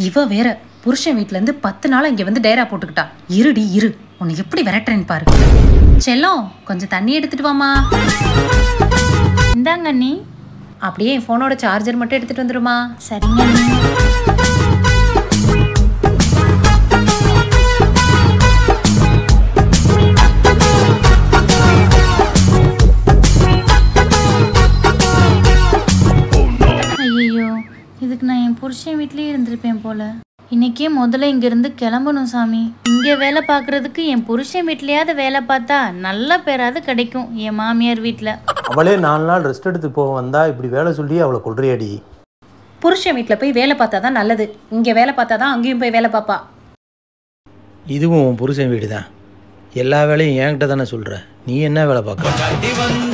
இவ வேற புருஷன் வீட்ல இருந்து பத்து நாள் இங்க வந்து டேரா போட்டுக்கிட்டா இருடி இரு உன்னை எப்படி விரட்டுறேன்னு பாரு செல்லம் கொஞ்சம் தண்ணி எடுத்துட்டு வாமா இந்தாங்க அண்ணி அப்படியே என் ஃபோனோட சார்ஜர் மட்டும் எடுத்துட்டு வந்துருமா சரிங்க அண்ணி ஐயோ இதுக்கு நான் என் புருஷன் வீட்லயே இருந்திருப்பேன் போல இன்னைக்கே முதல்ல இங்கிருந்து கிளம்பணும் சாமி இங்கே வேலை பார்க்கறதுக்கு என் புருஷன் வீட்லயாவது வேலை பார்த்தா நல்ல பேராவது கிடைக்கும் என் மாமியார் வீட்டில் அவளே நாலு நாள் ரெஸ்ட் எடுத்து போக வந்தா இப்படி வேலை சொல்லி அவளை கொள்றியாடி புருஷன் வீட்ல போய் வேலை பார்த்தா தான் நல்லது இங்க வேலை பார்த்தா தான் அங்கேயும் போய் வேலை பார்ப்பா இதுவும் உன் புருஷன் வீடு தான் எல்லா வேலையும் என்கிட்ட தானே சொல்கிற நீ என்ன வேலை பார்க்குற